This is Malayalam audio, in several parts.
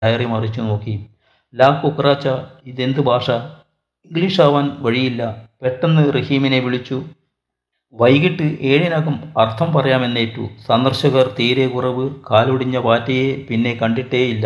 ഡയറി മറിച്ചു നോക്കി ലാ കുക്രാച്ച ഇതെന്ത് ഭാഷ ഇംഗ്ലീഷ് ആവാൻ വഴിയില്ല പെട്ടെന്ന് റഹീമിനെ വിളിച്ചു വൈകിട്ട് ഏഴിനകം അർത്ഥം പറയാമെന്നേറ്റു സന്ദർശകർ തീരെ കുറവ് കാലൊടിഞ്ഞ പാറ്റയെ പിന്നെ കണ്ടിട്ടേയില്ല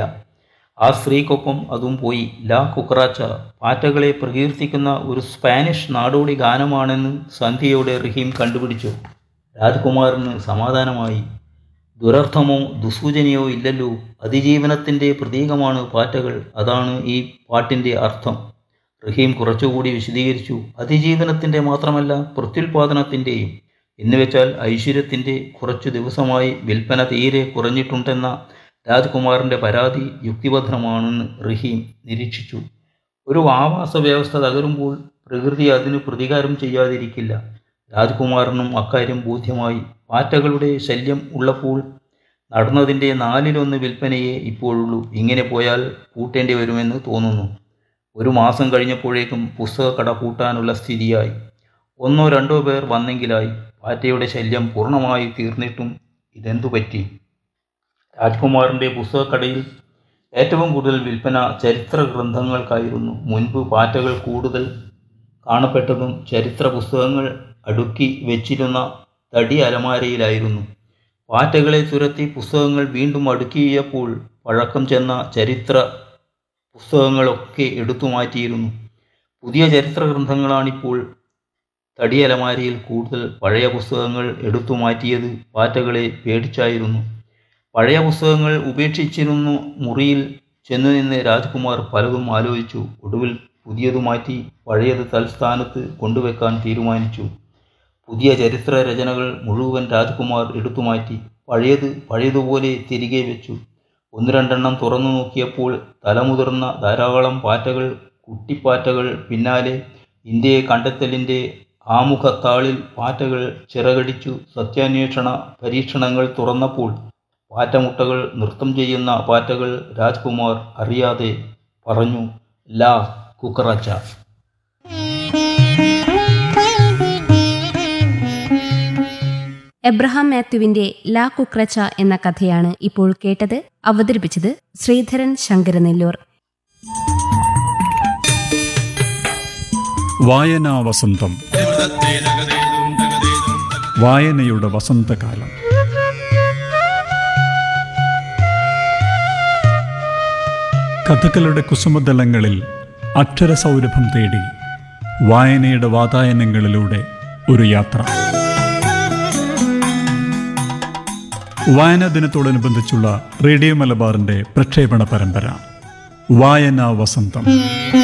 ആ സ്ത്രീക്കൊപ്പം അതും പോയി ലാ കുക്രാച്ച പാറ്റകളെ പ്രകീർത്തിക്കുന്ന ഒരു സ്പാനിഷ് നാടോടി ഗാനമാണെന്ന് സന്ധ്യയോടെ റഹീം കണ്ടുപിടിച്ചു രാജ്കുമാറിന് സമാധാനമായി ദുരർത്ഥമോ ദുസൂചനയോ ഇല്ലല്ലോ അതിജീവനത്തിൻ്റെ പ്രതീകമാണ് പാറ്റകൾ അതാണ് ഈ പാട്ടിൻ്റെ അർത്ഥം റഹീം കുറച്ചുകൂടി വിശദീകരിച്ചു അതിജീവനത്തിൻ്റെ മാത്രമല്ല പ്രത്യുൽപാദനത്തിൻ്റെയും എന്നുവെച്ചാൽ ഐശ്വര്യത്തിൻ്റെ കുറച്ചു ദിവസമായി വിൽപ്പന തീരെ കുറഞ്ഞിട്ടുണ്ടെന്ന രാജ്കുമാറിൻ്റെ പരാതി യുക്തിഭദ്രമാണെന്ന് റഹീം നിരീക്ഷിച്ചു ഒരു ആവാസ വ്യവസ്ഥ തകരുമ്പോൾ പ്രകൃതി അതിന് പ്രതികാരം ചെയ്യാതിരിക്കില്ല രാജ്കുമാറിനും അക്കാര്യം ബോധ്യമായി പാറ്റകളുടെ ശല്യം ഉള്ളപ്പോൾ നടന്നതിൻ്റെ നാലിലൊന്ന് വിൽപ്പനയെ ഇപ്പോഴുള്ളൂ ഇങ്ങനെ പോയാൽ പൂട്ടേണ്ടി വരുമെന്ന് തോന്നുന്നു ഒരു മാസം കഴിഞ്ഞപ്പോഴേക്കും പുസ്തകക്കട പൂട്ടാനുള്ള സ്ഥിതിയായി ഒന്നോ രണ്ടോ പേർ വന്നെങ്കിലായി പാറ്റയുടെ ശല്യം പൂർണ്ണമായി തീർന്നിട്ടും ഇതെന്തു പറ്റി രാജ്കുമാറിൻ്റെ പുസ്തകക്കടയിൽ ഏറ്റവും കൂടുതൽ വിൽപ്പന ചരിത്ര ഗ്രന്ഥങ്ങൾക്കായിരുന്നു മുൻപ് പാറ്റകൾ കൂടുതൽ കാണപ്പെട്ടതും ചരിത്ര പുസ്തകങ്ങൾ അടുക്കി വെച്ചിരുന്ന തടി അലമാരയിലായിരുന്നു പാറ്റകളെ തുരത്തി പുസ്തകങ്ങൾ വീണ്ടും അടുക്കിയപ്പോൾ പഴക്കം ചെന്ന ചരിത്ര പുസ്തകങ്ങളൊക്കെ എടുത്തു മാറ്റിയിരുന്നു പുതിയ ചരിത്ര ഗ്രന്ഥങ്ങളാണിപ്പോൾ തടി അലമാരയിൽ കൂടുതൽ പഴയ പുസ്തകങ്ങൾ എടുത്തു മാറ്റിയത് പാറ്റകളെ പേടിച്ചായിരുന്നു പഴയ പുസ്തകങ്ങൾ ഉപേക്ഷിച്ചിരുന്നു മുറിയിൽ ചെന്നു നിന്ന് രാജ്കുമാർ പലതും ആലോചിച്ചു ഒടുവിൽ പുതിയത് മാറ്റി പഴയത് തൽസ്ഥാനത്ത് കൊണ്ടുവെക്കാൻ തീരുമാനിച്ചു പുതിയ ചരിത്ര രചനകൾ മുഴുവൻ രാജ്കുമാർ എടുത്തുമാറ്റി പഴയത് പഴയതുപോലെ തിരികെ വെച്ചു ഒന്ന് രണ്ടെണ്ണം തുറന്നു നോക്കിയപ്പോൾ തലമുതിർന്ന ധാരാളം പാറ്റകൾ കുട്ടിപ്പാറ്റകൾ പിന്നാലെ ഇന്ത്യയെ കണ്ടെത്തലിൻ്റെ ആമുഖത്താളിൽ പാറ്റകൾ ചിറകടിച്ചു സത്യാന്വേഷണ പരീക്ഷണങ്ങൾ തുറന്നപ്പോൾ പാറ്റമുട്ടകൾ നൃത്തം ചെയ്യുന്ന പാറ്റകൾ രാജ്കുമാർ അറിയാതെ പറഞ്ഞു ലാ കുക്കറച്ച എബ്രഹാം മാത്യുവിന്റെ ലാ കുക്രച്ച എന്ന കഥയാണ് ഇപ്പോൾ കേട്ടത് അവതരിപ്പിച്ചത് ശ്രീധരൻ ശങ്കരനെല്ലൂർ വായനാ വസന്തം വായനയുടെ വസന്തകാലം കഥകളുടെ കുസുമതലങ്ങളിൽ അക്ഷരസൗരഭം തേടി വായനയുടെ വാതായനങ്ങളിലൂടെ ഒരു യാത്ര വായനാ ദിനത്തോടനുബന്ധിച്ചുള്ള റേഡിയോ മലബാറിന്റെ പ്രക്ഷേപണ പരമ്പര വായനാ വസന്തം